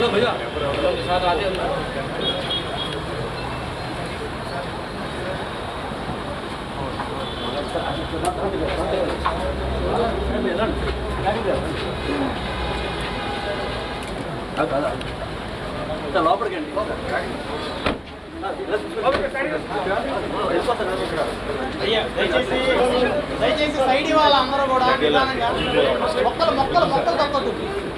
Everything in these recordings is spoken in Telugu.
దయచేసి దయచేసి సైడ్ ఇవ్వాలి అందరూ కూడా నిదానంగా మొక్కలు మొక్కలు మొక్కలు తప్పదు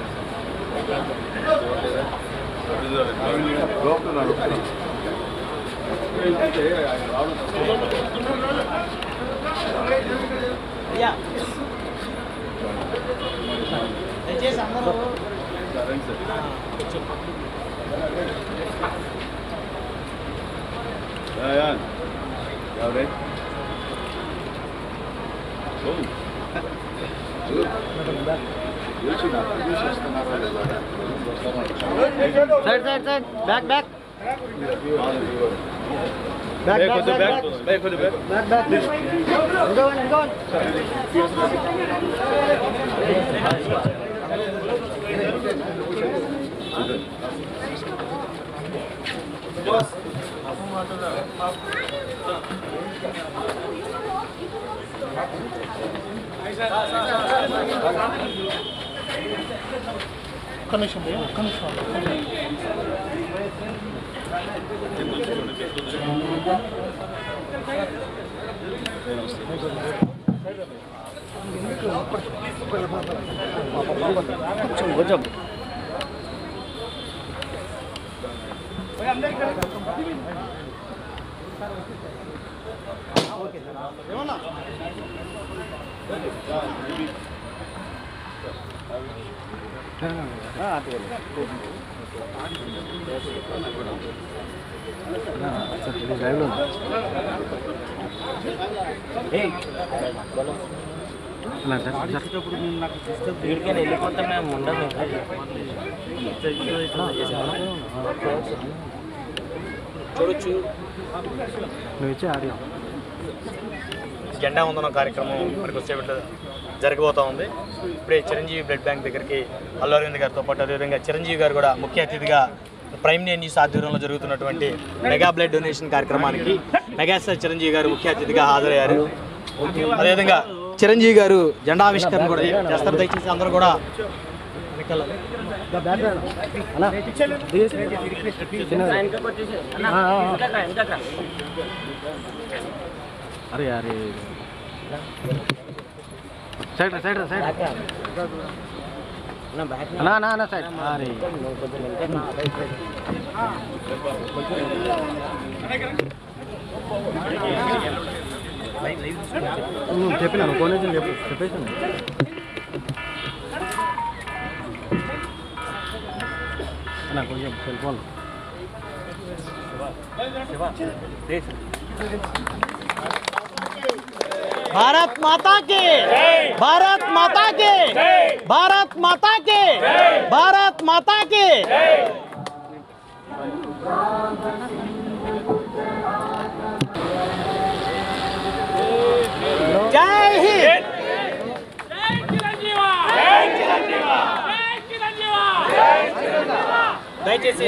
అయ్యా దయచేసి అందరూ side side side back back back back back back ఇంకోండి ఇంకోండి ఒక్క నిమిషం భయ్యా, ఒక్క నిమిషం ఒక్క నిమిషం. కొంచెం ఏమన్నా వీడికైనా వెళ్ళిపోతే మేము ఉండము చూడొచ్చు నువ్వు ఇచ్చే ఆడియో జెండా వందనం కార్యక్రమం మనకు వచ్చేటట్టు జరగబోతా ఉంది ఇప్పుడే చిరంజీవి బ్లడ్ బ్యాంక్ దగ్గరికి అల్లు అరవింద్ గారితో పాటు అదేవిధంగా చిరంజీవి గారు కూడా ముఖ్య అతిథిగా ప్రైమ్ నే న్యూస్ ఆధ్వర్యంలో జరుగుతున్నటువంటి మెగా బ్లడ్ డొనేషన్ కార్యక్రమానికి మెగాస్టార్ చిరంజీవి గారు ముఖ్య అతిథిగా హాజరయ్యారు అదేవిధంగా చిరంజీవి గారు జెండా ఆవిష్కరణ కూడా చేస్తారు దయచేసి అందరూ కూడా వెనకాల. అరే అరే సైడ్ సైడ్ సైడ్ అన్నా అన్నా అన్నా సైడ్ అరే నువ్వు చెప్పినాను ఫోన్ నుంచి చెప్పు చెప్పేసాను అన్నా కొంచెం సెల్ ఫోన్ भारत माता के भारत माता के भारत माता के भारत माता के जय हिंद దయచేసి